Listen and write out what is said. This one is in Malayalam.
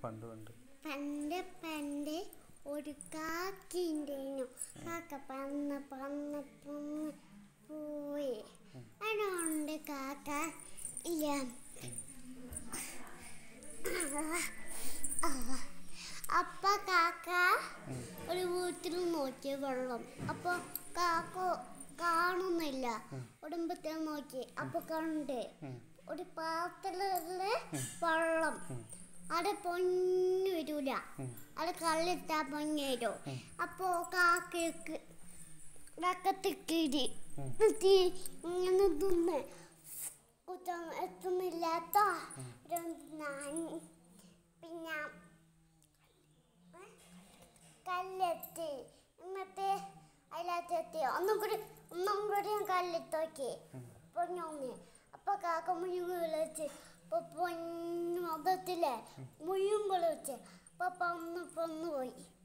പണ്ട് പണ്ട് പണ്ട് പണ്ട് ഒരു കാക്കിണ്ടേനു കാക്ക പറന്ന് പറന്ന് പറന്ന് പോയി അതുകൊണ്ട് കാക്ക ഇല്ല അപ്പ കാക്ക ഒരു വീട്ടിൽ നോക്കി വെള്ളം അപ്പൊ കാക്ക കാണുന്നില്ല കുടുംബത്തിൽ നോക്കി അപ്പൊ കണ്ട് ഒരു പാത്രത്തില് വെള്ളം അവിടെ പൊന്നു വരൂല അവിടെ കള്ളിട്ടാ പൊന്നു വരും അപ്പോ കാക്കയ്ക്ക് കാക്കത്തിക്കിരി എത്തി ഇങ്ങനെ തിന്ന് കുറ്റം എത്തുന്നില്ലാത്ത ഞാൻ പിന്നെ ഏ? കല്ലെത്തി എന്നിട്ട് അതിനകത്തെത്തി ഒന്നും കൂടി ഒന്നും കൂടി കല്ലെത്തി നോക്കി പൊന്നോന്ന് അപ്പൊ കാക്ക മുഴുവൻ വിളിച്ച് അപ്പൊ പൊന്നു മതത്തിലെ മുഴുവൻ വിളിച്ച് അപ്പൊ പന്ന് പൊന്നു പോയി